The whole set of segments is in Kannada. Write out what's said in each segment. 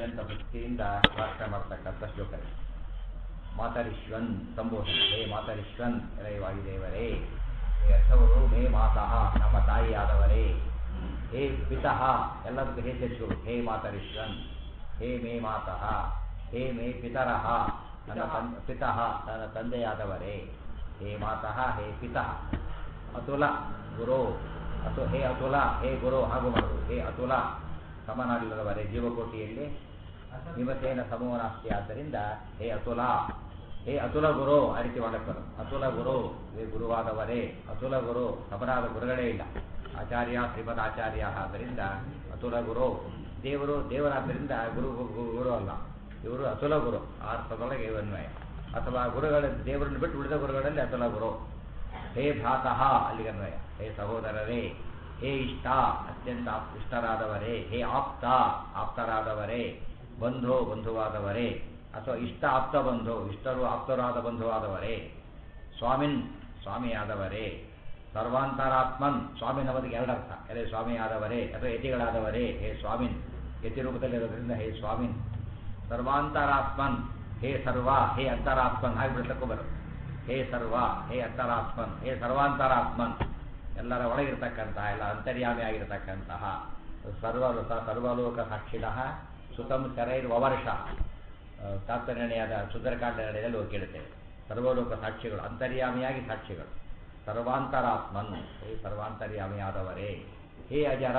ಅತ್ಯಂತ ಭಕ್ತಿಯಿಂದ ಪ್ರಾರ್ಥನೆ ಮಾಡ್ತಕ್ಕಂಥ ಶ್ಲೋಕ ಇದು. ಮಾತರಿಶ್ವನ್ ಸಂಬೋಧನೆ ಹೇ ಮಾತರಿಶ್ವನ್ ಎಲೈವಾಯುದೇವರೇ ಹೇ ಅರ್ಥವರು ಮೇ ಮಾತಃ ನಮ್ಮ ತಾಯಿಯಾದವರೇ ಹೇ ಪಿತಃ ಎಲ್ಲದಕ್ಕೂ ಹೇ ಸೇರಿಸ್ಕೊಡು ಹೇ ಮಾತರಿಶ್ವನ್ ಹೇ ಮೇ ಮಾತಃ ಹೇ ಮೇ ಪಿತರಃ ನನ್ನ ತನ್ ಪಿತಃ ನನ್ನ ತಂದೆಯಾದವರೇ ಹೇ ಮಾತಃ ಹೇ ಪಿತಃ ಅತುಲ ಗುರು ಅತು ಹೇ ಅತುಲ ಹೇ ಗುರು ಹಾಗೂ ಮಾಡುದು ಹೇ ಅತುಲ ಸಮನಾಗಿಲ್ಲದವರೇ ಜೀವಕೋಟಿಯಲ್ಲಿ ನಿಮಸೇನ ಸಮೂಹನಾಸ್ತಿ ಆದ್ದರಿಂದ ಹೇ ಅತುಲ ಹೇ ಅತುಲ ಗುರು ಆ ರೀತಿ ಮಾಡಕ್ಕೆ ಅತುಲ ಗುರು ಹೇ ಗುರುವಾದವರೇ ಅತುಲ ಗುರು ಸಮನಾದ ಗುರುಗಳೇ ಇಲ್ಲ ಆಚಾರ್ಯ ಶ್ರೀಮದ್ ಆಚಾರ್ಯ ಆದ್ದರಿಂದ ಅತುಲ ಗುರು ದೇವರು ದೇವರಾದ್ದರಿಂದ ಗುರು ಗುರು ಗುರು ಅಲ್ಲ ಇವರು ಅತುಲ ಗುರು ಆ ಅರ್ಥದೊಳಗೆ ಅನ್ವಯ ಅಥವಾ ಗುರುಗಳ ದೇವರನ್ನು ಬಿಟ್ಟು ಉಳಿದ ಗುರುಗಳಲ್ಲಿ ಅತುಲ ಗುರು ಹೇ ಭ್ರಾತಃ ಅಲ್ಲಿಗೆ ಅನ್ವಯ ಹೇ ಸಹೋದರರೇ ಹೇ ಇಷ್ಟ ಅತ್ಯಂತ ಆಪ್- ಇಷ್ಟರಾದವರೇ ಹೇ ಆಪ್ತ ಆಪ್ತರಾದವರೇ ಬಂಧು ಬಂಧುವಾದವರೇ ಅಥವಾ ಇಷ್ಟ ಆಪ್ತ ಬಂಧು ಇಷ್ಟರು ಆಪ್ತರಾದ ಬಂಧುವಾದವರೇ ಸ್ವಾಮಿನ್ ಸ್ವಾಮಿಯಾದವರೇ ಸರ್ವಾಂತರಾತ್ಮನ್ ಸ್ವಾಮಿ ನಮ್ಮದಿಗೆ ಎರಡರ್ಥ ಎಲೆ ಸ್ವಾಮಿಯಾದವರೇ ಅಥವಾ ಯತಿಗಳಾದವರೇ ಹೇ ಸ್ವಾಮಿನ್ ಯತಿ ರೂಪದಲ್ಲಿರೋದ್ರಿಂದ ಹೇ ಸ್ವಾಮಿನ್ ಸರ್ವಾಂತರಾತ್ಮನ್ ಹೇ ಸರ್ವ ಹೇ ಅಂತರಾತ್ಮನ್ ಹಾಗೆ ಬಿಡ್ತಕ್ಕೂ ಬರುತ್ತೆ ಹೇ ಸರ್ವ ಹೇ ಅಂತರಾತ್ಮನ್ ಹೇ ಸರ್ವಾಂತರಾತ್ಮನ್ ಎಲ್ಲರ ಒಳಗಿರ್ತಕ್ಕಂತಹ ಎಲ್ಲ ಅಂತರ್ಯಾಮಿ ಆಗಿರತಕ್ಕಂತಹ ಸರ್ವ ಸರ್ವಲೋಕ ಸಾಕ್ಷಿಣಃ ಸುತಂ ಶರೈರ್ವವರ್ಷ ತಾತ್ಪರ್ಯನೆಯಾದ ಸುಂದರಕಾಂಡ ನಡೆಯಲ್ಲಿ ಹೋಗಿ ಕೇಳುತ್ತೇವೆ ಸರ್ವಲೋಕ ಸಾಕ್ಷಿಗಳು ಅಂತರ್ಯಾಮಿಯಾಗಿ ಸಾಕ್ಷಿಗಳು ಸರ್ವಾಂತರಾತ್ಮನ್ ಹೇ ಸರ್ವಾಂತರ್ಯಾಮಿಯಾದವರೇ ಹೇ ಅಜರ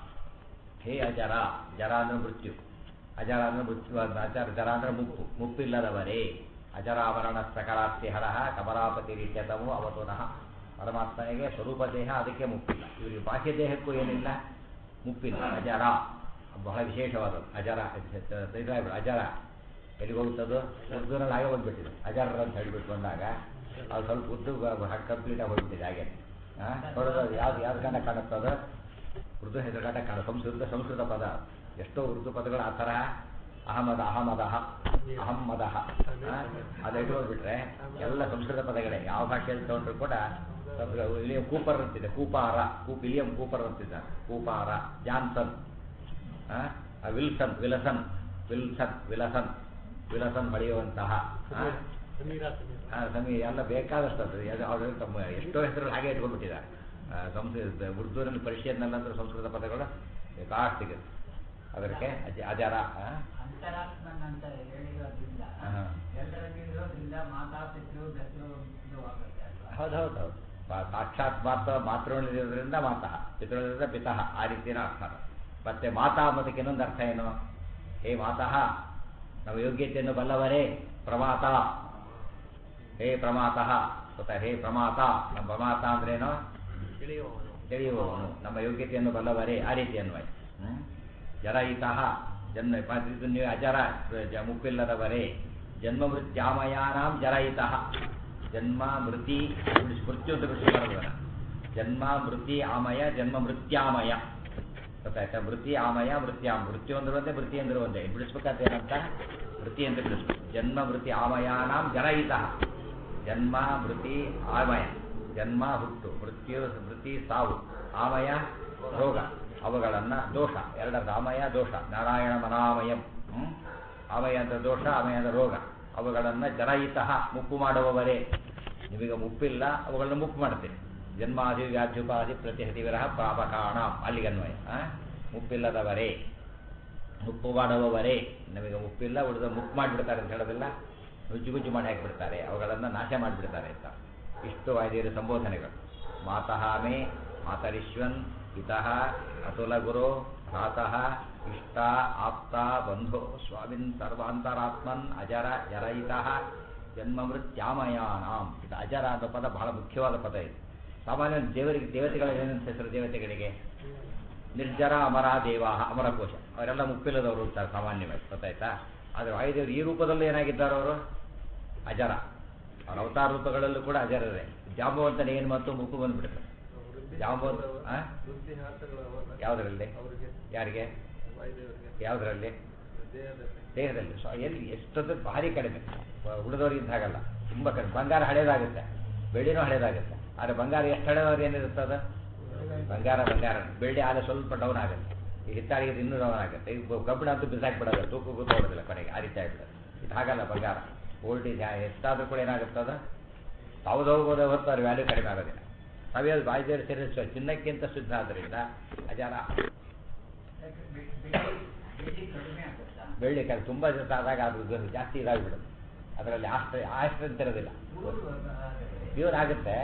ಹೇ ಅಜರ ಜರ ಅಂದ್ರೆ ಮೃತ್ಯು ಅಜರ ಅಂದ್ರೆ ಮೃತ್ಯು ಅಜರ ಜರ ಅಂದ್ರೆ ಮುಪ್ಪು ಮುಪ್ಪಿಲ್ಲದವರೇ ಅಜರಾವರಣ ಸಕರಾಸ್ತಿ ಹರಹ ಕಮಲಾಪತಿ ರೀತ್ಯತಮೋ ಅವತುನಃ ಪರಮಾತ್ಮನಿಗೆ ಸ್ವರೂಪ ದೇಹ ಅದಕ್ಕೆ ಮುಪ್ಪಿಲ್ಲ ಇವರಿಗೆ ಬಾಹ್ಯ ದೇಹಕ್ಕೂ ಏನಿಲ್ಲ ಮುಪ್ಪಿಲ್ಲ ಅಜರ ಬಹಳ ವಿಶೇಷವಾದದ್ದು ಅಜರ ಇದು ಅಜರ ಎಲ್ಲಿಗೆ ಹೋಗುತ್ತದು ಉರ್ದುನಲ್ಲಿ ಹಾಗೆ ಬಂದ್ಬಿಟ್ಟಿದೆ ಅಜರ ಅಂತ ಹೇಳಿಬಿಟ್ಟು ಬಂದಾಗ ಅದು ಸ್ವಲ್ಪ ಉದ್ದು ಕಂಪ್ಲೀಟ್ ಆಗಿ ಹೋಗ್ಬಿಟ್ಟಿದೆ ಹಾಗೆ ಹಾಂ ನೋಡೋದು ಅದು ಯಾವ್ದು ಯಾವ್ದು ಗಂಡ ಕಾಣುತ್ತದು ಉರ್ದು ಹೆಸರುಗಂಡ ಕಾಣ ಸಂಸ್ಕೃತ ಸಂಸ್ಕೃತ ಪದ ಎಷ್ಟೋ ಉರ್ದು ಪದಗಳು ಆ ಥರ ಅಹಮದ ಅಹಮದಹ ಅಹಮ್ಮದಹ ಅದು ಇಟ್ಕೊಂಡ್ಬಿಟ್ರೆ ಎಲ್ಲ ಸಂಸ್ಕೃತ ಪದಗಳೇ ಯಾವ ಭಾಷೆಯಲ್ಲಿ ತಗೊಂಡ್ರು ಕೂಡ ಸಂಸ್ಕೃತ ಇಲಿಯಂ ಕೂಪರ್ ಅಂತಿದೆ ಕೂಪಾರ ಕೂಪ್ ಇಲಿಯಂ ಕೂಪರ್ ಅಂತಿದ್ದ ಕೂಪಾರ ಜಾನ್ಸನ್ ಆ, ಆ Wilson Wilson Wilson Wilson Wilson ಹೊಳೆಯುವಂತಹ ಆ, ಆ, ಸಮೀ ಎಲ್ಲ ಬೇಕಾದಷ್ಟು ಅದು ಅದು ಅವರು ತಮ್ಮ ಎಷ್ಟೋ ಹೆಸರು ಹಾಗೆ ಇಟ್ಕೊಂಡ್ಬಿಟ್ಟಿದ್ದಾರೆ ಆ, ಸಂಸ್ಕೃತ ಉರ್ದುನಲ್ಲಿ ಪರಿಷತ್ನಲ್ಲಂದ್ರೆ ಸಂಸ್ಕೃತ ಪದಗಳು ಬೇಕಾಷ್ಟು ಸಿಗುತ್ತೆ ಅದಕ್ಕೆ ಅಜ ಅಜರ ಆ, ಅಂತರಾತ್ಮನ್ ಅಂತ ಹೇಳಿರೋದ್ರಿಂದ ಹಾ. ಎಲ್ಲರಲ್ಲಿ ಇರೋದ್ರಿಂದ ಮಾತಾ ಪಿತೃ ಬೆಸರು ಇದು ಆಗುತ್ತೆ ಅಲ್ವಾ? ಹೌದು ಹೌದು ಹೌದು ಪಾ- ಸಾಕ್ಷಾತ್ ಮಾತ್ರ ಮಾತೃಗಳಿರೋದ್ರಿಂದ ಮಾತಃ ಪಿತೃಗಳಿಂದ ಪಿತಃ ಆ ರೀತಿಯ ಅರ್ಥ ಅದು. ಮತ್ತೆ ಮಾತಾ ಅನ್ನೋದಕ್ಕೆ ಇನ್ನೊಂದು ಅರ್ಥ ಏನು ಹೇ ಮಾತಃ ನಮ್ಮ ಯೋಗ್ಯತೆಯನ್ನು ಬಲ್ಲವರೇ ಪ್ರಮಾತ ಹೇ ಪ್ರಮಾತಃ ಗೊತ್ತಾ ಹೇ ಪ್ರಮಾತ ನಮ್ಮ ಪ್ರಮಾತ ಅಂದ್ರೇನು ತಿಳಿಯುವವನು ನಮ್ಮ ಯೋಗ್ಯತೆಯನ್ನು ಬಲ್ಲವರೇ ಆ ರೀತಿ ಅನ್ವಯ ಹ್ಮ್? ಜರಯಿತಃ ಜನ್ಮ ಪ- ಇದು ನೀವು ಅಜರ ಜ- ಮುಪ್ಪಿಲ್ಲದವರೇ ಜನ್ಮ ಮೃತ್ಯಾಮಯಾನಾಂ ಜರಯಿತಃ ಜನ್ಮ ಮೃತಿ ಬಿಡಿಸಿ ಮೃತ್ಯು ಅಂತ ಬಿಡಿಸಿ ಬರೋದನ್ನ ಜನ್ಮ ಮೃತಿ ಆಮಯ ಜನ್ಮ ಮೃತ್ಯಾಮಯ ಗೊತ್ತಾಯ್ತಾ ಮೃತಿ ಆಮಯ ಮೃತ್ಯಾ ಮೃತ್ಯು ಅಂದ್ರೆ ಒಂದೇ ಮೃತಿ ಅಂದ್ರೆ ಒಂದೇ ಬಿಡಿಸ್ಬೇಕಾದ ಏನಂತ ಮೃತಿ ಅಂತ ಬಿಡಿಸ್ಬೇಕು ಜನ್ಮ ಮೃತಿ ಆಮಯಾನಾಂ ಜರಯಿತಃ ಜನ್ಮ ಮೃತಿ ಆಮಯ ಜನ್ಮ ಹುಟ್ಟು ಮೃತ್ಯು ಮೃತಿ ಸಾವು ಆಮಯ ರೋಗ ಅವುಗಳನ್ನ ದೋಷ ಎರಡರ ಆಮಯ ದೋಷ ನಾರಾಯಣ ಮನಾಮಯಂ ಹ್ಮ್? ಆಮಯ ಅಂತ ದೋಷ ಆಮಯ ಅಂತ ರೋಗ ಅವುಗಳನ್ನ ಜರಯಿತಃ ಮುಪ್ಪು ಮಾಡುವವರೇ ನಿಮಗೆ ಮುಪ್ಪಿಲ್ಲ ಅವುಗಳನ್ನ ಮುಪ್ಪು ಮಾಡ್ತೀರಿ ಜನ್ಮಾದಿ ವ್ಯಾಧ್ಯುಪಾದಿ ಪ್ರತಿಹತಿ ವಿರಹ ಪಾಪಕಾಣ ಅಲ್ಲಿಗೆ ಅನ್ವಯ ಆ? ಮುಪ್ಪಿಲ್ಲದವರೇ ಮುಪ್ಪು ಮಾಡುವವರೇ ನಮಗೆ ಮುಪ್ಪಿಲ್ಲ ಉಳಿದ ಮುಪ್ಪು ಮಾಡಿಬಿಡ್ತಾರೆ ಅಂತ ಹೇಳೋದಿಲ್ಲ ನುಜ್ಜು ಗುಜ್ಜು ಮಾಡಿ ಹಾಕಿಬಿಡ್ತಾರೆ ಅವುಗಳನ್ನು ನಾಶ ಮಾಡಿಬಿಡ್ತಾರೆ ಅಂತ ಇಷ್ಟು ವಾದ್ಯರ ಸಂಬೋಧನೆಗಳು ಮಾತಃ ಮೇ ಮಾತರಿಶ್ವನ್ ಹಿತಃ ಅತುಲ ಗುರು ಭ್ರಾತಃ ಇಷ್ಟ ಆಪ್ತ ಬಂಧು ಸ್ವಾಮಿನ್ ಸರ್ವಾಂತರಾತ್ಮನ್ ಅಜರ ಜರಯಿತಃ ಜನ್ಮ ಮೃತ್ಯಾಮಯಾನಾಂ ಇದು ಅಜರ ಅನ್ನೋ ಪದ ಬಹಳ ಮುಖ್ಯವಾದ ಪದ ಇದು ಸಾಮಾನ್ಯ ದೇವರಿಗೆ ದೇವತೆಗಳ ಏನಂತ ಹೆಸರು ದೇವತೆಗಳಿಗೆ ನಿರ್ಜರ ಅಮರ ದೇವಾಹ ಅಮರಕೋಶ ಅವರೆಲ್ಲ ಮುಪ್ಪಿಲ್ಲದವರು ಅಂತಾರೆ ಸಾಮಾನ್ಯವಾಗಿ ಗೊತ್ತಾಯ್ತಾ ಆದರೆ ವಾಯುದೇವರು ಈ ರೂಪದಲ್ಲೂ ಏನಾಗಿದ್ದಾರೆ ಅವರು ಅಜರ ಅವರ ಅವತಾರ ರೂಪಗಳಲ್ಲೂ ಕೂಡ ಅಜರರೇ ಜಾಂಬವಂತನ ಏನು ಮತ್ತು ಮುಪ್ಪು ಬಂದ್ಬಿಡುತ್ತೆ ಜಾಂಬವಂತ ಆ? ಯಾವುದರಲ್ಲಿ ಯಾರಿಗೆ ಯಾವುದರಲ್ಲಿ ದೇಹದಲ್ಲಿ ಸೊ ಎಲ್ಲಿ ಎಷ್ಟೊತ್ತು ಭಾರಿ ಕಡಿಮೆ ಉಳಿದವ್ರಿಗೆ ಇದ್ದ ಹಾಗಲ್ಲ ತುಂಬ ಕಡಿಮೆ ಬಂಗಾರ ಹಳೇದಾಗುತ್ತೆ ಬೆಳ್ಳಿನೂ ಹಳೇದಾಗುತ್ತೆ ಆದರೆ ಬಂಗಾರ ಎಷ್ಟು ಹಳೇದವ್ರು ಏನಿರುತ್ತದ ಬಂಗಾರ ಬಂಗಾರ ಬೆಳ್ಳಿ ಆಗ ಸ್ವಲ್ಪ ಡೌನ್ ಆಗುತ್ತೆ ಈ ಹಿತ್ತಾಳಿಗೆ ಇನ್ನೂ ಡೌನ್ ಆಗುತ್ತೆ ಈಗ ಕಬ್ಬಿಣ ಅಂತೂ ಬಿಸಾಕ್ಬಿಡೋದು ತೂಕ ಕೂತ್ಕೊಳ್ಳೋದಿಲ್ಲ ಕೊನೆಗೆ ಆ ರೀತಿ ಆಗ್ಬಿಡೋದು ಇದು ಹಾಗಲ್ಲ ಬಂಗಾರ ಓಲ್ಟೇಜ್ ಎಷ್ಟಾದ್ರೂ ಕೂಡ ಏನಾಗುತ್ತದ ತಾವ್ದು ಹೋಗೋದೇ ಹೊರತು ಅವ್ರ ವ್ಯಾಲ್ಯೂ ಕಡಿಮೆ ಆಗೋದಿಲ್ಲ ಸವಿಯೋದು ಬಾಯಿದೇರು ಸೇರಿಸುವ ಚಿನ್ನಕ್ಕಿಂತ ಶುದ್ಧ ಆದ್ದರಿಂದ ಅಜಾರ ಬೆಳ್ಳಿ ಕಡಿಮೆ ಆಗುತ್ತಾ ಬೆಳ್ಳಿ ಕಲ್ ತುಂಬ ಜೊತೆ ಆದಾಗ ಅದು ಜಾಸ್ತಿ ಇದಾಗ್ಬಿಡುತ್ತೆ ಅದರಲ್ಲಿ ಆಸ್ತ್ರ ಆಸ್ಟ್ರೆಂತ್ ಇರೋದಿಲ್ಲ ಪ್ಯೂರ್ ಆಗುತ್ತೆ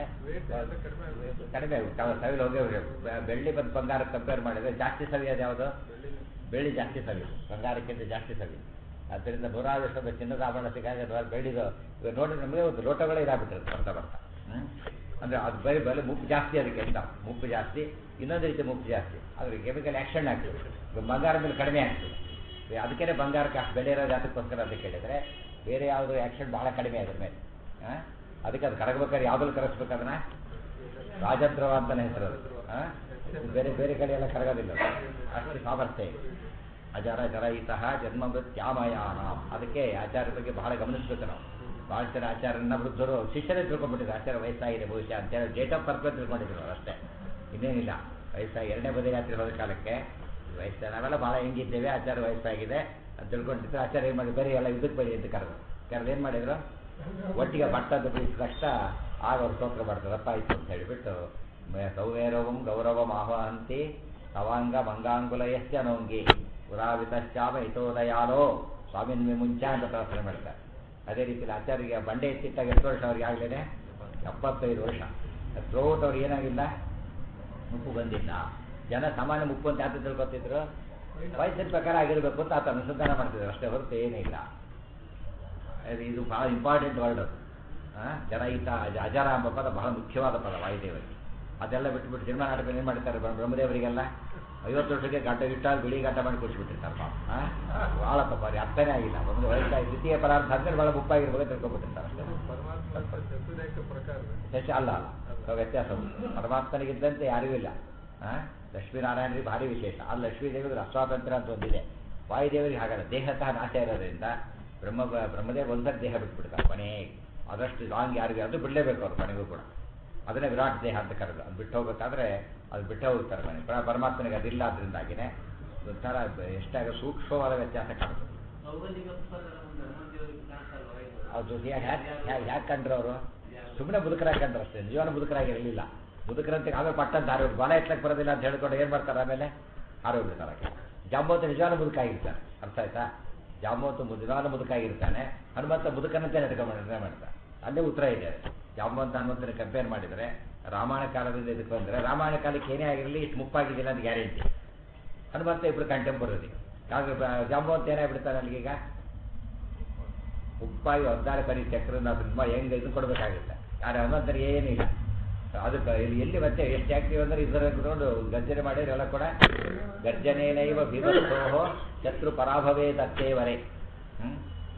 ಕಡಿಮೆ ಸವಿಲ್ ಹೋಗಿ ಬೆಳ್ಳಿ ಮತ್ತು ಬಂಗಾರ ಕಂಪೇರ್ ಮಾಡಿದ್ರೆ ಜಾಸ್ತಿ ಸವಿಯೋದು ಯಾವುದು ಬೆಳ್ಳಿ ಜಾಸ್ತಿ ಸವಿಯೋದು ಬಂಗಾರಕ್ಕಿಂತ ಜಾಸ್ತಿ ಸವಿಯೋದು ಆದ್ದರಿಂದ ನೂರಾರು ವರ್ಷದ ಚಿನ್ನದ ಆಭರಣ ಸಿಕ್ಕಾಗ ಬೆಳ್ಳಿದು ಇವಾಗ ನೋಡಿ ನಮಗೆ ಒಂದು ಲೋಟಗಳೇ ಇದಾಗ್ಬಿಟ್ಟಿರುತ್ತೆ ಬರ್ತಾ ಬರ್ತಾ ಹ್ಮ್? ಅಂದ್ರೆ ಅದು ಬರೀ ಬೆಲೆ ಮುಪ್ಪು ಜಾಸ್ತಿ ಅದಕ್ಕೆ ಅಂತ ಮುಪ್ಪು ಜಾಸ್ತಿ ಇನ್ನೊಂದು ರೀತಿ ಮುಪ್ಪು ಜಾಸ್ತಿ ಅದ್ರ ಕೆಮಿಕಲ್ ಆ್ಯಕ್ಷನ್ ಆಗ್ತದೆ ಇವಾಗ ಬಂಗಾರ ಮೇಲೆ ಕಡಿಮೆ ಆಗ್ತದೆ ಅದಕ್ಕೇ ಬಂಗಾರಕ್ಕೆ ಅಷ್ಟು ಬೆಲೆ ಇರೋದು ಅದಕ್ಕೋಸ್ಕರ ಅಂತ ಕೇಳಿದರೆ ಬೇರೆ ಯಾವುದು ಆ್ಯಕ್ಷನ್ ಭಾಳ ಕಡಿಮೆ ಅದ್ರ ಮೇಲೆ ಆ? ಅದಕ್ಕೆ ಅದು ಕರಗಬೇಕಾದ್ರೆ ಯಾವ್ದ್ರಲ್ಲಿ ಕರಗಿಸ್ಬೇಕದನ್ನ ರಾಜದ್ರವ ಅಂತಾನೆ ಹೆಸರು ಅದು ಆ? ಬೇರೆ ಬೇರೆ ಕಡೆ ಎಲ್ಲ ಕರಗೋದಿಲ್ಲ ಅದು. ಅಷ್ಟು ಸಾಮರ್ಥ್ಯ ಇದೆ ಅಜರ ಜರಯಿತಃ ಜನ್ಮ ಮೃತ್ಯಾಮಯಾನ ಅದಕ್ಕೆ ಆಚಾರ್ಯ ಬಗ್ಗೆ ಬಹಳ ಗಮನಿಸ್ಬೇಕು ನಾವು ಭಾಳ ಜನ ಆಚಾರ್ಯನ ವೃದ್ಧರು ಶಿಷ್ಯರೇ ತಿಳ್ಕೊಂಡ್ಬಿಟ್ಟಿದ್ರು ಆಚಾರ್ಯ ವಯಸ್ಸಾಗಿದೆ ಬಹುಶಃ ಅಂತೇಳಿ ಡೇಟ್ ಆಫ್ ಬರ್ತ್ ತಿಳ್ಕೊಂಡಿದ್ರು ಅವ್ರು ಅಷ್ಟೇ ಇನ್ನೇನಿಲ್ಲ ವಯಸ್ಸಾಗಿ ಎರಡನೇ ಬದಿ ರಾತ್ರಿ ಹೋದ ಕಾಲಕ್ಕೆ ವಯಸ್ಸು ನಾವೆಲ್ಲ ಭಾಳ ಹೆಂಗಿದ್ದೇವೆ ಆಚಾರ್ಯ ವಯಸ್ಸಾಗಿದೆ ಅಂತ ತಿಳ್ಕೊಂಡಿದ್ರು ಆಚಾರ್ಯ ಏನು ಮಾಡಿ ಬರೀ ಎಲ್ಲ ಇದಕ್ಕೆ ಬರಿ ಅಂತ ಕರೆದು ಕರೆದು ಏನು ಮಾಡಿದ್ರು ಒಟ್ಟಿಗೆ ಭಟ್ಟದ್ದು ಬಿಡಿಸಿದ ತಕ್ಷಣ ಆಗ ಅವ್ರು ಸ್ತೋತ್ರ ಮಾಡ್ತಾರೆ ರಪ್ಪ ಆಯ್ತು ಅಂತ ಹೇಳಿಬಿಟ್ಟು ಮೇ- ಸೌವೇರವಂ ಗೌರವಂ ಆಹ್ವಾಂತಿ ತವಾಂಗ ಮಂಗಾಂಗುಲಯಸ್ಯ ನೋಂಗಿ ಪುರಾವಿತಶ್ಚಾಮ ಹಿತೋದಯಾಲೋ ಸ್ವಾಮಿನ್ ಮುಂಚ ಅಂತ ಪ್ರಾರ್ಥನೆ ಮಾಡ್ತಾರೆ ಅದೇ ರೀತಿಯಲ್ಲಿ ಆಚಾರ್ಯಗೆ ಬಂಡೆ ಎತ್ತಿಟ್ಟಾಗ ಎಷ್ಟು ವರ್ಷ ಅವ್ರಿಗೆ ಆಗ್ಲೇನೆ ಎಪ್ಪತ್ತೈದು ವರ್ಷ ಥ್ರೋಟ್ ಅವ್ರಿಗೆ ಏನಾಗಿಲ್ಲ ಮುಪ್ಪು ಬಂದಿಲ್ಲ ಜನ ಸಾಮಾನ್ಯ ಮುಪ್ಪು ಅಂತ ಯಾಕೆ ತಿಳ್ಕೊತಿದ್ರು ವಯಸ್ಸಿನ ಪ್ರಕಾರ ಆಗಿರಬೇಕು ಅಂತ ಆತ ಅನುಸಂಧಾನ ಮಾಡ್ತಿದ್ರು ಅಷ್ಟೇ ಹೊರತು ಏನಿಲ್ಲ ಅದು ಇದು ಬಹಳ ಇಂಪಾರ್ಟೆಂಟ್ ವರ್ಡ್ ಅದು ಆ, ಜನಹಿತ ಅಜ- ಅಜರ ಎಂಬ ಪದ ಬಹಳ ಮುಖ್ಯವಾದ ಪದ ವಾಯುದೇವರಿಗೆ ಅದೆಲ್ಲ ಬಿಟ್ಬಿಟ್ಟು ಸಿನಿಮಾ ನಾಟಕ ಏನು ಮಾಡ್ತಾರೆ ಬ್ರಹ್ಮ- ಬ್ರಹ್ಮದೇವರಿಗೆಲ್ಲ ಐವತ್ತು ವರ್ಷಕ್ಕೆ ಗಂಟೆ ಇಟ್ಟಾಗ ಬಿಳಿ ಗಂಟೆ ಮಾಡಿ ಕೂರಿಸ್ಬಿಟ್ಟಿರ್ತಾರೆ ಪಾಪ ಆ? ಬಹಳ ತಪ್ಪ ಅವ್ರಿಗೆ ಅರ್ಥನೇ ಆಗಿಲ್ಲ ಒಂದು ವಯಸ್ಸಾಗಿ ದ್ವಿತೀಯ ಪದಾರ್ಥ ಅಂದ್ರೆ ಬಹಳ ಮುಪ್ಪಾಗಿರ್ಬೋದು ತಿಳ್ಕೊಬಿಟ್ಟಿರ್ತಾರೆ ಅಷ್ಟೇ ಪರಮಾತ್ಮ ಚತುರೇಕ ಪ್ರಕಾರ ಶಶ ಅಲ್ಲ ಅಲ್ಲ ಅದು ವ್ಯತ್ಯಾಸ ಉಂಟು. ಪರಮಾತ್ಮನಿಗಿದ್ದಂತೆ ಯಾರಿಗೂ ಇಲ್ಲ ಆ? ಲಕ್ಷ್ಮೀನಾರಾಯಣರಿಗೆ ಭಾರಿ ವಿಶೇಷ ಆ ಲಕ್ಷ್ಮೀ ದೇವಿಗೆ ಅಸ್ವಾತಂತ್ರ್ಯ ಅಂತ ಒಂದಿದೆ ವಾಯುದೇವರಿಗೆ ಹಾಗಲ್ಲ ದೇಹತಃ ನಾಶ ಇರೋದ್ರಿಂದ ಬ್ರಹ್ಮ ಬ್ರಹ್ಮದೇವ ಒಂದಕ್ಕೆ ದೇಹ ಬಿಟ್ಬಿಡ್ತಾರೆ ಕೊನೆಗೆ ಆದಷ್ಟು ಲಾಂಗ್ ಯಾರಿಗೂ ಅದು ಬಿಡಲೇಬೇಕು ಅವ್ರು ಕೊನೆಗೂ ಕೂಡ ಅದನ್ನೇ ವಿರಾಟ್ ದೇಹ ಅಂತ ಕರೆದು ಅದು ಬಿಟ್ಟು ಹೋಗ್ಬೇಕಾದ್ರೆ ಅದು ಬಿಟ್ಟೇ ಹೋಗ್ತಾರೆ ಮನೆ ಪರ- ಪರಮಾತ್ಮನಿಗೆ ಅದಿಲ್ಲ ಅದರಿಂದಾಗಿನೇ ಒಂಥರ ಬ- ಎಷ್ಟಾಗ ಸೂಕ್ಷ್ಮವಾದ ವ್ಯತ್ಯಾಸ ಕಾಣುತ್ತೆ ಭೌಗೋಳಿಕ ಪದರ ಒಂದು ಹನುಮಂತೇವರಿಗೆ ಕಾಣಿಸಲ್ವಾ ಇದು? ಅದು ಹ್ಯಾಕ್ ಹ್ಯಾಕ್ ಕಂಡ್ರು ಅವರು ಸುಮ್ಮನೆ ಮುದುಕರಾಗಿ ಕಂಡ್ರು ಅಷ್ಟೇ ನಿಜವಾನ ಮುದುಕರಾಗಿರಲಿಲ್ಲ ಮುದುಕರಂತೆ ಆಮೇಲೆ ಪಟ್ಟಂತ ಆರೋಗ್ಯ ಬಲ ಎತ್ತಕ್ಕೆ ಬರೋದಿಲ್ಲ ಅಂತ ಹೇಳ್ಕೊಂಡು ಏನು ಮಾಡ್ತಾರೆ ಆಮೇಲೆ ಆರೋಗ್ಯ ಜಾಂಬೋತ ನಿಜವಾನ ಮುದುಕಾಗಿರ್ತಾನೆ ಅರ್ಥ ಆಯ್ತಾ ಜಾಂಬೋತ ನಿಜವಾನ ಮುದುಕಾಗಿರ್ತಾನೆ ಹನುಮಂತ ಮುದುಕನಂತೆ ನಡ್ಕೊಂಡು ನಿರ್ಣಯ ಮಾಡ್ತಾನೆ ಅಲ್ಲೇ ಉತ್ತರ ಇದೆ ಜಾಂಬವಂತ ಹನುಮಂತನ ಕಂಪೇರ್ ಮಾಡಿದರೆ ರಾಮಾಯಣ ಕಾಲದಿಂದ ಇದಕ್ಕೆ ಬಂದರೆ ರಾಮಾಯಣ ಕಾಲಕ್ಕೆ ಏನೇ ಆಗಿರಲಿ ಇಷ್ಟು ಮುಪ್ಪಾಗಿದ್ದಿಲ್ಲ ಅಂತ ಗ್ಯಾರಂಟಿ ಹನುಮಂತ ಇಬ್ಬರು ಕಂಟೆಂಪರರಿ ಆಗ ಜಾಂಬವಂತ ಏನಾಗ್ಬಿಡ್ತಾನೆ ಅಲ್ಲಿಗೀಗ ಉಪ್ಪಾಗಿ ಒದ್ದಾಳೆ ಕರಿ ಚಕ್ರನ ತುಂಬ ಹೆಂಗೆ ಇದು ಕೊಡಬೇಕಾಗುತ್ತೆ ಆದರೆ ಹನುಮಂತರಿಗೆ ಏನಿಲ್ಲ ಅದಕ್ಕೆ ಇಲ್ಲಿ ಎಲ್ಲಿ ಮತ್ತೆ ಎಷ್ಟು ಆಕ್ಟಿವ್ ಅಂದ್ರೆ ಇದರ ಇಟ್ಕೊಂಡು ಗರ್ಜನೆ ಮಾಡಿದ್ರೆ ಎಲ್ಲ ಕೂಡ ಗರ್ಜನೇನೈವ ಬಿಭತ್ಸೋಹೋ ಶತ್ರು ಪರಾಭವೇ ತತ್ತೇವರೆ ಹ್ಮ್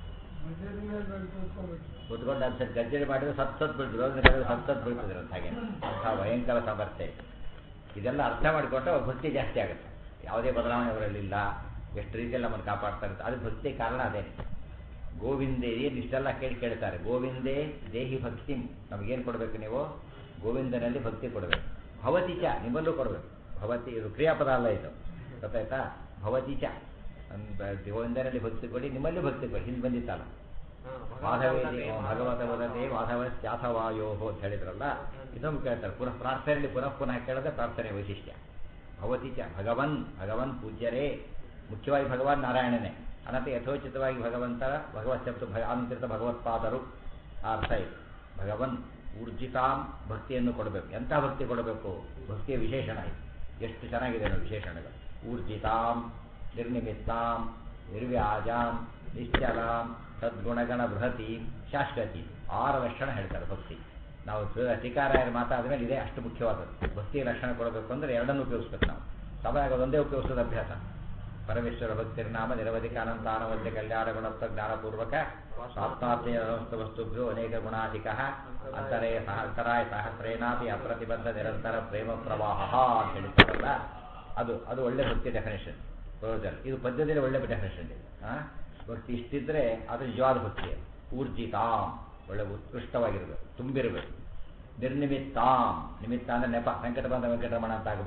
ಕುತ್ಕೊಂಡು ಅಂತ ಗರ್ಜನೆ ಮಾಡಿದ್ರೆ ಸತ್ ಸತ್ ಬೀಳ್ತದೆ ಒಂದು ಕಡೆ ಸತ್ ಸತ್ ಬೀಳ್ತದೆ ಅಂತ ಹಾಗೆ ಅಂಥ ಭಯಂಕರ ಸಾಮರ್ಥ್ಯ ಇದೆ. ಇದೆಲ್ಲ ಅರ್ಥ ಮಾಡಿಕೊಟ್ರೆ ಅವ್ರ ಭಕ್ತಿ ಜಾಸ್ತಿ ಆಗುತ್ತೆ ಯಾವುದೇ ಬದಲಾವಣೆ ಅವರಲ್ಲಿಲ್ಲ ಎಷ್ಟು ರೀತಿಯಲ್ಲಿ ನಮ್ಮನ್ನು ಕಾಪಾಡ್ತಾರೆ ಅಂತ ಅದು ಭಕ್ತಿ ಕಾರಣ ಅದೇ ಗೋವಿಂದೇ ಏನು ಇಷ್ಟೆಲ್ಲ ಕೇಳಿ ಕೇಳ್ತಾರೆ ಗೋವಿಂದೇ ದೇಹಿ ಭಕ್ತಿ ನಮಗೇನು ಕೊಡಬೇಕು ನೀವು ಗೋವಿಂದನಲ್ಲಿ ಭಕ್ತಿ ಕೊಡಬೇಕು ಭವತಿ ಚ ನಿಮ್ಮಲ್ಲೂ ಕೊಡಬೇಕು ಭವತಿ ಇದು ಕ್ರಿಯಾಪದ ಅಲ್ಲ ಇದು ಗೊತ್ತಾಯ್ತಾ ಭವತಿ ಚ ಅಂದ್- ಗೋವಿಂದನಲ್ಲಿ ಭಕ್ತಿ ಕೊಡಿ ನಿಮ್ಮಲ್ಲೂ ಭಕ್ತಿ ಕೊಡಿ ಹಿಂದೆ ಬಂದಿತ್ತಲ್ಲ ಮಾಧವೇ ದೇವ ಭಗವತ ವದತೆ ಮಾಧವ ಸ್ಯಾಥವಾಯೋ ಅಂತ ಹೇಳಿದ್ರಲ್ಲ ಇದನ್ನು ಕೇಳ್ತಾರೆ ಪುನಃ ಪ್ರಾರ್ಥನೆಯಲ್ಲಿ ಪುನಃ ಪುನಃ ಕೇಳಿದ್ರೆ ಪ್ರಾರ್ಥನೆ ವೈಶಿಷ್ಟ್ಯ ಭವತಿ ಚ ಭಗವನ್ ಭಗವನ್ ಪೂಜ್ಯರೇ ಮುಖ್ಯವಾಗಿ ಭಗವಾನ್ ನಾರಾಯಣನೇ ಅನಂತ ಯಥೋಚಿತವಾಗಿ ಭಗವಂತ ಭಗವತ್ ಶಬ್ದ ಭಗ ಅನಂತರಿತ ಭಗವತ್ಪಾದರು ಆ ಅರ್ಥ ಇದೆ ಭಗವನ್ ಊರ್ಜಿತಾಂ ಭಕ್ತಿಯನ್ನು ಕೊಡಬೇಕು ಎಂಥ ಭಕ್ತಿ ಕೊಡಬೇಕು ಭಕ್ತಿಯ ವಿಶೇಷಣ ಇದೆ ಎಷ್ಟು ಚೆನ್ನಾಗಿದೆ ನೋಡಿ ವಿಶೇಷಣಗಳು ಊರ್ಜಿತಾಂ ನಿರ್ನಿಮಿತ್ತಾಂ ನಿರ್ವ್ಯಾಜಾಂ ನಿಶ್ಚಲಾಂ ಸದ್ಗುಣಗಣ ಬೃಹತಿ ಶಾಶ್ವತಿ ಆರು ಲಕ್ಷಣ ಹೇಳ್ತಾರೆ ಭಕ್ತಿ ನಾವು ಟೀಕಾರಾಯರ ಮಾತಾದ್ಮೇಲೆ ಇದೆ ಅಷ್ಟು ಮುಖ್ಯವಾದದ್ದು ಭಕ್ತಿಯ ಲಕ್ಷಣ ಕೊಡಬೇಕು ಅಂದರೆ ಎರಡನ್ನು ಉಪಯೋಗಿಸ್ಬೇಕು ನಾವು ಸಮಯ ಒಂದೇ ಉಪಯೋಗಿಸೋದು ಅಭ್ಯಾಸ ಪರಮೇಶ್ವರ ಭಕ್ತಿರ್ನಾಮ ನಿರವಧಿಕ ಅನಂತ ಅನವದ್ಯ ಕಲ್ಯಾಣ ಗುಣತ್ವ ಜ್ಞಾನಪೂರ್ವಕ ಸ್ವಾತ್ಮಾತ್ಮೀಯ ಸಮಸ್ತ ವಸ್ತುಭ್ಯೋ ಅನೇಕ ಗುಣಾಧಿಕ ಅಂತರೇ ಸಹ ಅಂತರಾಯ ಸಹಸ್ರೇನಾಪಿ ಅಪ್ರತಿಬದ್ಧ ನಿರಂತರ ಪ್ರೇಮ ಪ್ರವಾಹ ಅಂತ ಹೇಳ್ತಾರಲ್ಲ ಅದು ಅದು ಒಳ್ಳೆ ಭಕ್ತಿ ಡೆಫಿನೇಷನ್ ಪ್ರಯೋಜನ ಇದು ಪದ್ಯದಲ್ಲಿ ಒಳ್ಳೆ ಡೆಫಿನೇಷನ್ ಇದೆ ಆ? ಭಕ್ತಿ ಇಷ್ಟಿದ್ರೆ ಅದು ನಿಜವಾದ ಭಕ್ತಿ ಅದು. ಊರ್ಜಿತಾಂ ಒಳ್ಳೆ ಉತ್ಕೃಷ್ಟವಾಗಿರಬೇಕು ತುಂಬಿರಬೇಕು ನಿರ್ನಿಮಿತ್ತಾಂ ನಿಮಿತ್ತ ಅಂದ್ರೆ ನೆಪ ವೆಂಕಟ ಬಂದ ವೆಂಕಟರಮಣ ಅಂತ ಆಗಬಾರ್ದು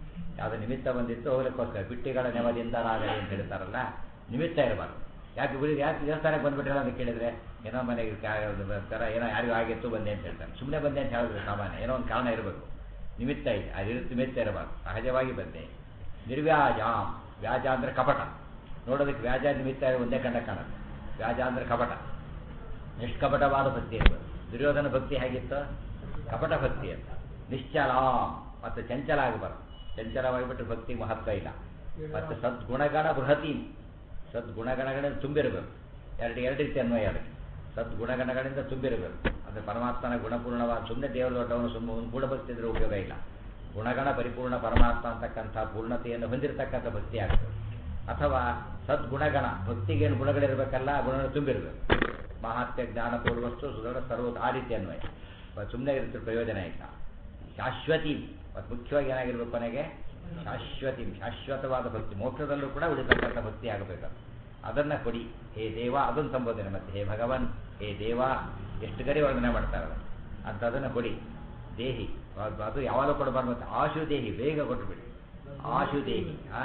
ಯಾವುದೋ ನಿಮಿತ್ತ ಬಂದಿತ್ತು ಹೋಗ್ಲಿಕ್ಕೋಸ್ಕರ ಬಿಟ್ಟಿಗಳ ನೆವದಿಂದ ರಾಗಲಿ ಅಂತ ಹೇಳ್ತಾರಲ್ಲ ನಿಮಿತ್ತ ಇರಬಾರ್ದು ಯಾಕೆ ಗುಡಿ ಯಾಕೆ ದೇವಸ್ಥಾನಕ್ಕೆ ಬಂದ್ಬಿಟ್ಟಿಲ್ಲ ಅಂತ ಕೇಳಿದ್ರೆ ಏನೋ ಮನೆಗೆ ಕ್ಯಾ- ಥರ ಏನೋ ಯಾರಿಗೂ ಆಗಿತ್ತು ಬಂದೆ ಅಂತ ಹೇಳ್ತಾರೆ ಸುಮ್ಮನೆ ಬಂದೆ ಅಂತ ಹೇಳಿದ್ರೆ ಸಾಮಾನ್ಯ ಏನೋ ಒಂದು ಕಾರಣ ಇರಬೇಕು ನಿಮಿತ್ತ ಇದೆ ಅದು ನಿಮಿತ್ತ ಇರಬಾರ್ದು ಸಹಜವಾಗಿ ಬಂದೆ ನಿರ್ವ್ಯಾಜ ವ್ಯಾಜ ಅಂದರೆ ಕಪಟ ನೋಡೋದಕ್ಕೆ ವ್ಯಾಜ ನಿಮಿತ್ತ ಒಂದೇ ಕಂಡ ಕಾಣುತ್ತೆ ವ್ಯಾಜ ಅಂದರೆ ಕಪಟ ನಿಷ್ಕಪಟವಾದ ಭಕ್ತಿ ಇರಬೇಕು ದುರ್ಯೋಧನ ಭಕ್ತಿ ಹೇಗಿತ್ತು ಕಪಟ ಭಕ್ತಿ ಅಂತ ನಿಶ್ಚಲ ಮತ್ತು ಚಂಚಲ ಆಗಬಾರ್ದು ಚಂಚಲವಾಗಿಬಿಟ್ಟು ಭಕ್ತಿ ಮಹತ್ವ ಇಲ್ಲ ಮತ್ತು ಸದ್ಗುಣಗಣ ಬೃಹತಿ ಸದ್ಗುಣಗಣಗಳಿಂದ ತುಂಬಿರಬೇಕು ಎರಡು ಎರಡು ರೀತಿ ಅನ್ವಯ ಅದಕ್ಕೆ ಸದ್ಗುಣಗಣಗಳಿಂದ ತುಂಬಿರಬೇಕು ಅಂದರೆ ಪರಮಾತ್ಮನ ಗುಣಪೂರ್ಣವಾದ ಸುಮ್ಮನೆ ದೇವರ ದೊಡ್ಡವನು ಸುಮ್ಮನೆ ಒಂದು ಗುಣಭಕ್ತಿ ಇದ್ರೆ ಉಪಯೋಗ ಇಲ್ಲ ಗುಣಗಣ ಪರಿಪೂರ್ಣ ಪರಮಾತ್ಮ ಅಂತಕ್ಕಂಥ ಪೂರ್ಣತೆಯನ್ನು ಹೊಂದಿರತಕ್ಕಂಥ ಭಕ್ತಿ ಆಗ್ತದೆ ಅಥವಾ ಸದ್ಗುಣಗಣ ಭಕ್ತಿಗೇನು ಗುಣಗಳಿರಬೇಕಲ್ಲ ಆ ಗುಣಗಳು ತುಂಬಿರಬೇಕು ಮಹಾತ್ಮ ಜ್ಞಾನ ಪೂರ್ವಸ್ತು ಸುದೃಢ ಸರ್ವ ಆ ರೀತಿ ಅನ್ವಯ ಸುಮ್ಮನೆ ಇರುತ್ತೆ ಪ್ರಯೋಜನ ಇಲ್ಲ ಶಾಶ್ವತಿ ಮತ್ತು ಮುಖ್ಯವಾಗಿ ಏನಾಗಿರ್ಬೇಕು ಕೊನೆಗೆ ಶಾಶ್ವತಿ ಶಾಶ್ವತವಾದ ಭಕ್ತಿ ಮೋಕ್ಷದಲ್ಲೂ ಕೂಡ ಉಳಿತಕ್ಕಂಥ ಭಕ್ತಿ ಆಗಬೇಕು ಅದನ್ನ ಕೊಡಿ ಹೇ ದೇವ ಅದನ್ನು ಸಂಬೋಧನೆ ಮತ್ತೆ ಹೇ ಭಗವನ್ ಹೇ ದೇವ ಎಷ್ಟು ಗರಿ ವರ್ಣನೆ ಮಾಡ್ತಾರೆ ಅಂತ ಅದನ್ನು ಕೊಡಿ ದೇಹಿ ಅದು- ಅದು ಯಾವಾಗಲೂ ಕೊಡಬಾರ್ದು ಮತ್ತೆ ಆಶು ದೇಹಿ ಬೇಗ ಕೊಟ್ಟುಬಿಡಿ ಆಶು ದೇಹಿ ಆ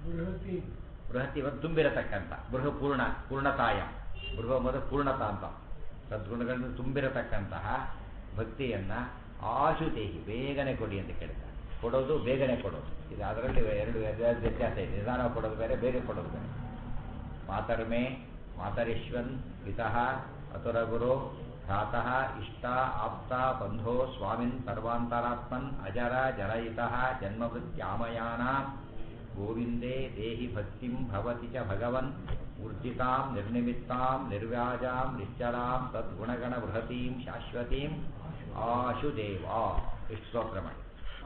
ಬೃಹತಿ ಒಂದು ತುಂಬಿರತಕ್ಕಂಥ ಬೃಹ ಪೂರ್ಣ ಪೂರ್ಣತಾಯ ಬೃಹ ಮೊದಲು ಪೂರ್ಣತಾ ಅಂತ ಸದ್ಗುಣಗಳಿಂದ ತುಂಬಿರತಕ್ಕಂತಹ ಭಕ್ತಿಯನ್ನ ಆಶು ದೇಹಿ ಬೇಗನೆ ಕೊಡಿ ಅಂತ ಕೇಳ್ತಾರೆ ಕೊಡೋದು ಬೇಗನೆ ಕೊಡೋದು ಇದು ಅದರಲ್ಲಿ ಎರಡು ವ್ಯ- ವ್ಯತ್ಯಾಸ ಇದೆ ನಿಧಾನ ಕೊಡೋದು ಬೇರೆ ಬೇಗ ಕೊಡೋದು ಬೇರೆ ಮಾತರ್ಮೆ ಮಾತರಿಶ್ವನ್ ಪಿತಃ ಅತುರಗುರು ಭ್ರಾತಃ ಇಷ್ಟ ಆಪ್ತ ಬಂಧೋ ಸ್ವಾಮಿನ್ ಸರ್ವಾಂತರಾತ್ಮನ್ ಅಜರ ಜರಯಿತಃ ಜನ್ಮವೃತ್ಯಾಮಯಾನ ಗೋವಿಂದೇ ದೇಹಿ ಭಕ್ತಿಂ ಭವತಿ ಚ ಭಗವನ್ ಊರ್ಜಿತಾಂ ನಿರ್ನಿಮಿತ್ತಾಂ ನಿರ್ವ್ಯಾಜಾಂ ನಿಶ್ಚಲಾಂ ತದ್ಗುಣಗಣ ಬೃಹತೀಂ ಶಾಶ್ವತೀಂ ಆಶುದೇವ ಇಷ್ಟು ಸ್ತೋತ್ರ ಮಾಡಿ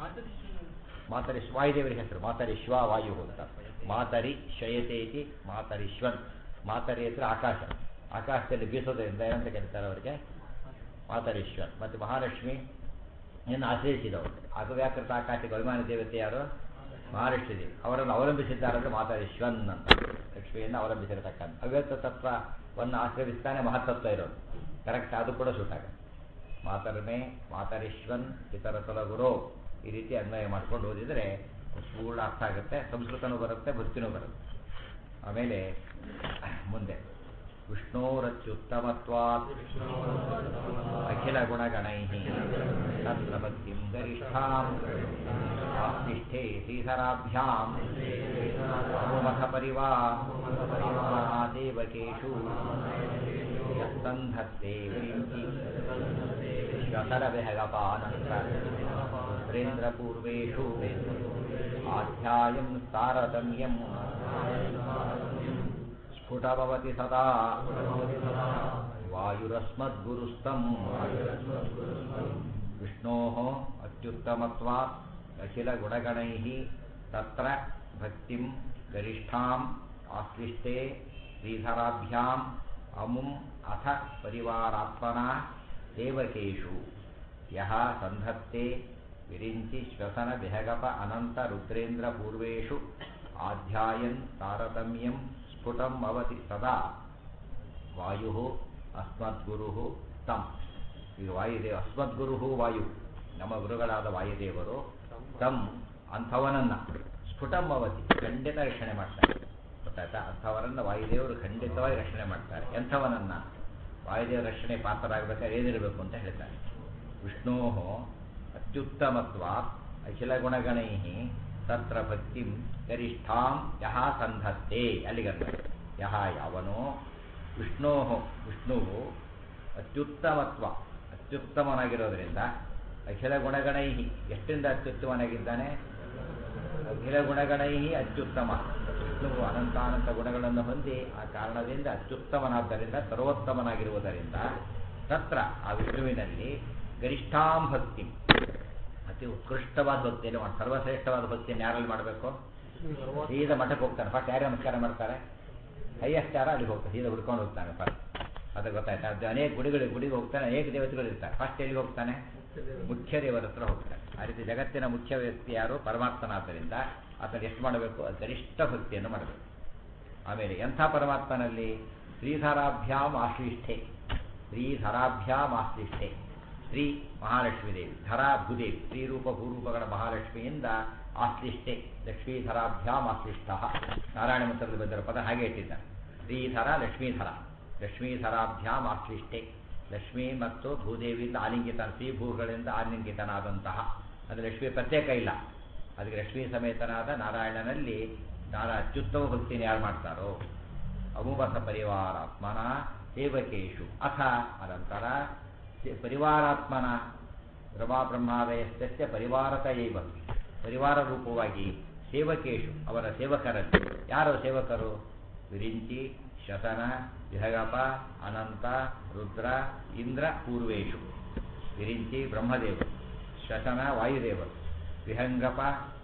ಮಾತರಿ ವಾಯುದೇವರ ಹೆಸರು ಮಾತರಿಶ್ವ ವಾಯು ಅಂತ ಮಾತರಿ ಶಯತೆ ಇತಿ ಮಾತರಿಶ್ವನ್ ಮಾತರಿ ಹೆಸರು ಆಕಾಶ ಆಕಾಶದಲ್ಲಿ ಬೀಸೋದ್ರಿಂದ ಏನಂತ ಕರೀತಾರೆ ಅವರಿಗೆ ಮಾತರಿಶ್ವನ್ ಮತ್ತು ಮಹಾಲಕ್ಷ್ಮಿ ಏನು ಆಶ್ರಯಿಸಿದವರು ಅಗವ್ಯಾಕೃತ ಆಕಾಶಕ್ಕೆ ಅಭಿಮಾನಿ ದೇವತೆ ಯಾರು ಮಹಾಲಕ್ಷ್ಮಿ ದೇವಿ ಅವರನ್ನು ಅವಲಂಬಿಸಿದ್ದಾರಂದ್ರೆ ಮಾತರಿಶ್ವನ್ ಅಂತ ಲಕ್ಷ್ಮಿಯನ್ನು ಅವಲಂಬಿಸಿರತಕ್ಕಂಥ ಅವ್ಯಕ್ತ ತತ್ವವನ್ನು ಆಶ್ರಯಿಸ್ತಾನೆ ಮಹತ್ತತ್ವ ಇರೋದು ಕರೆಕ್ಟ್ ಅದು ಕೂಡ ಸುಟ್ಟಾಗ ಮಾತರ್ಮೆ ಮಾತರಿಶ್ವನ್ ಇತರ ತೊಲಗುರು ಈ ರೀತಿ ಅನ್ವಯ ಮಾಡ್ಕೊಂಡು ಓದಿದರೆ ಪೂರ್ಣ ಅರ್ಥ ಆಗುತ್ತೆ ಸಂಸ್ಕೃತನೂ ಬರುತ್ತೆ ಭಕ್ತಿನೂ ಬರುತ್ತೆ ಆಮೇಲೆ ಮುಂದೆ ವಿಷ್ಣೋರತ್ಯುತ್ತಮತ್ವಾತ್ ಅಖಿಲ ಗುಣಗಣೈ ತತ್ರ ಭಕ್ತಿಂ ಗರಿಷ್ಠಾಂ ಆಸ್ತಿಷ್ಠೆ ಶ್ರೀಧರಾಭ್ಯಾಂ ಮಥ ಪರಿವಾ ದೇವಕೇಶು ಯತ್ತಂಧತ್ತೆ ವಿರಿಂಚಿ ಶ್ವಸರವಿಹಗಪಾನಂತ ರುದ್ರೇಂದ್ರಪೂರ್ವೇಷು ಆಧ್ಯಾಯಂ ತಾರತಮ್ಯಂ ಸ್ಫುಟಭವತಿ ಸದಾ ವಾಯುರಸ್ಮದ್ಗುರುಸ್ತಂ ವಿಷ್ಣೋः ಅತ್ಯುತ್ತಮತ್ವಾत् अखिलगुणगणैः तत्र भक्तिं गरिष्ठाम् आश्लिष्टे श्रीधराभ्याम् अमुम् अथ परिवारात्मना देवकेषु यः सन्धत्ते विरिञ्चि श्वसन विहगप अनन्त रुद्रेन्द्रपूर्वेषु आध्यायन् तारतम्यं स्फुटम् भवति सदा ವಾಯು ಅಸ್ಮದ್ಗುರು ತಮ್ ಈಗ ವಾಯುದೇವ ಅಸ್ಮದ್ಗುರು ವಾಯು ನಮ್ಮ ಗುರುಗಳಾದ ವಾಯುದೇವರು ತಮ್ ಅಂಥವನನ್ನ ಸ್ಫುಟಂ ಅವತಿ ಖಂಡಿತ ರಕ್ಷಣೆ ಮಾಡ್ತಾರೆ ಗೊತ್ತಾಯ್ತಾ ಅಂಥವರನ್ನ ವಾಯುದೇವರು ಖಂಡಿತವಾಗಿ ರಕ್ಷಣೆ ಮಾಡ್ತಾರೆ ಎಂಥವನನ್ನ ವಾಯುದೇವರ ರಕ್ಷಣೆ ಪಾತ್ರರಾಗಬೇಕಾದ್ರೆ ಏನಿರಬೇಕು ಅಂತ ಹೇಳ್ತಾರೆ ವಿಷ್ಣೋ ಅತ್ಯುತ್ತಮತ್ವ ಅಖಿಲ ಗುಣಗಣೈ ತತ್ರ ಭಕ್ತಿಂ ಗರಿಷ್ಠಾಂ ಯಹ ಸಂಧತ್ತೆ ಅಲ್ಲಿಗಂತ ಯಹ ಯಾವನೋ ವಿಷ್ಣೋ ವಿಷ್ಣುವು ಅತ್ಯುತ್ತಮತ್ವ ಅತ್ಯುತ್ತಮನಾಗಿರೋದ್ರಿಂದ ಅಖಿಲ ಗುಣಗಣೈ ಎಷ್ಟರಿಂದ ಅತ್ಯುತ್ತಮನಾಗಿದ್ದಾನೆ ಅಖಿಲ ಗುಣಗಣೈ ಅತ್ಯುತ್ತಮ ವಿಷ್ಣುವು ಅನಂತಾನಂತ ಗುಣಗಳನ್ನು ಹೊಂದಿ ಆ ಕಾರಣದಿಂದ ಅತ್ಯುತ್ತಮನಾದ್ದರಿಂದ ಸರ್ವೋತ್ತಮನಾಗಿರುವುದರಿಂದ ತತ್ರ ಆ ವಿಷ್ಣುವಿನಲ್ಲಿ ಗರಿಷ್ಠಾಂ ಭಕ್ತಿ ಅತಿ ಉತ್ಕೃಷ್ಟವಾದ ಭಕ್ತಿಯನ್ನು ಮಾಡಿ ಸರ್ವಶ್ರೇಷ್ಠವಾದ ಭಕ್ತಿಯನ್ನು ಯಾರಲ್ಲಿ ಮಾಡಬೇಕು ಸೀದಾ ಮಠಕ್ಕೆ ಹೋಗ್ತಾನೆ ಫಸ್ಟ್ ಯಾರು ನಮಸ್ಕಾರ ಮಾಡ್ತಾರೆ ಹೈಯೆಸ್ಟ್ ಯಾರ ಅಲ್ಲಿಗೆ ಹೋಗ್ತಾನೆ ಸೀದಾ ಹುಡ್ಕೊಂಡು ಹೋಗ್ತಾನೆ ಫಸ್ಟ್ ಅದು ಗೊತ್ತಾಯ್ತಾ ಅದು ಅನೇಕ ಗುಡಿಗಳಿಗೆ ಗುಡಿಗೆ ಹೋಗ್ತಾನೆ ಅನೇಕ ದೇವತೆಗಳು ಇರ್ತಾರೆ ಫಸ್ಟ್ ಎಲ್ಲಿಗೆ ಹೋಗ್ತಾನೆ ಮುಖ್ಯ ದೇವರ ಹತ್ರ ಹೋಗ್ತಾನೆ ಆ ರೀತಿ ಜಗತ್ತಿನ ಮುಖ್ಯ ವ್ಯಕ್ತಿ ಯಾರು ಪರಮಾತ್ಮನಾದ್ದರಿಂದ ಆತನ ಎಷ್ಟು ಮಾಡಬೇಕು ಗರಿಷ್ಠ ಭಕ್ತಿಯನ್ನು ಮಾಡಬೇಕು ಆಮೇಲೆ ಎಂಥ ಪರಮಾತ್ಮನಲ್ಲಿ ಶ್ರೀಧರಾಭ್ಯಾಮ್ ಆಶ್ಲಿಷ್ಠೆ ಶ್ರೀಧರಾಭ್ಯಾಮ್ ಆಶ್ಲಿಷ್ಠೆ ಸ್ತ್ರೀ ಮಹಾಲಕ್ಷ್ಮೀ ದೇವಿ ಧರ ಭೂದೇವಿ ಸ್ತ್ರೀ ರೂಪ ಭೂರೂಪಗಳ ಮಹಾಲಕ್ಷ್ಮಿಯಿಂದ ಆಶ್ಲಿಷ್ಟೆ ಲಕ್ಷ್ಮೀಧರಾಭ್ಯಾಮ್ ಆಶ್ಲಿಷ್ಟ ನಾರಾಯಣ ಮಂತ್ರದಲ್ಲಿ ಬಂದಿರೋ ಪದ ಹಾಗೆ ಇಟ್ಟಿದ್ದಾರೆ ಶ್ರೀಧರ ಲಕ್ಷ್ಮೀಧರ ಲಕ್ಷ್ಮೀಧರಾಭ್ಯಾಮ್ ಆಶ್ಲಿಷ್ಟೆ ಲಕ್ಷ್ಮೀ ಮತ್ತು ಭೂದೇವಿಯಿಂದ ಆಲಿಂಗಿತ ಶ್ರೀ ಭೂಗಳಿಂದ ಆಲಿಂಗಿತನಾದಂತಹ ಅದು ಲಕ್ಷ್ಮಿ ಪ್ರತ್ಯೇಕ ಇಲ್ಲ ಅದಕ್ಕೆ ಲಕ್ಷ್ಮೀ ಸಮೇತನಾದ ನಾರಾಯಣನಲ್ಲಿ ನಾರಾ ಅತ್ಯುತ್ತಮ ಭಕ್ತಿನ ಯಾರು ಮಾಡ್ತಾರೋ ಅಮುಬಸ ಪರಿವಾರಾತ್ಮನ ಸೇವಕೇಶು ಅಥ ಅನಂತರ ಸೇ- ಪರಿವಾರಾತ್ಮನ ರಮಾ ಬ್ರಹ್ಮಾದಯಸ್ಯ ಪರಿವಾರತ ಏವ ಪರಿವಾರ ರೂಪವಾಗಿ ಸೇವಕೇಶು ಅವರ ಸೇವಕರಲ್ಲಿ ಯಾರು ಸೇವಕರು ವಿರಿಂಚಿ ಶತನ ವಿಹಗಪ ಅನಂತ ರುದ್ರ ಇಂದ್ರ ಪೂರ್ವೇಶು ವಿರಿಂಚಿ ಬ್ರಹ್ಮದೇವರು ಶತನ ವಾಯುದೇವರು ವಿಹಂಗಪ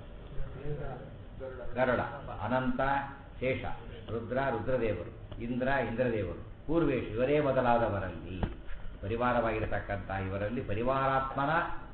ಗರುಡ ಅನಂತ ಶೇಷ ರುದ್ರ ರುದ್ರದೇವರು ಇಂದ್ರ ಇಂದ್ರದೇವರು ಪೂರ್ವೇಶ್ ಇವರೇ ಮೊದಲಾದವರಲ್ಲಿ ಪರಿವಾರವಾಗಿರತಕ್ಕಂಥ ಇವರಲ್ಲಿ ಪರಿವಾರಾತ್ಮನ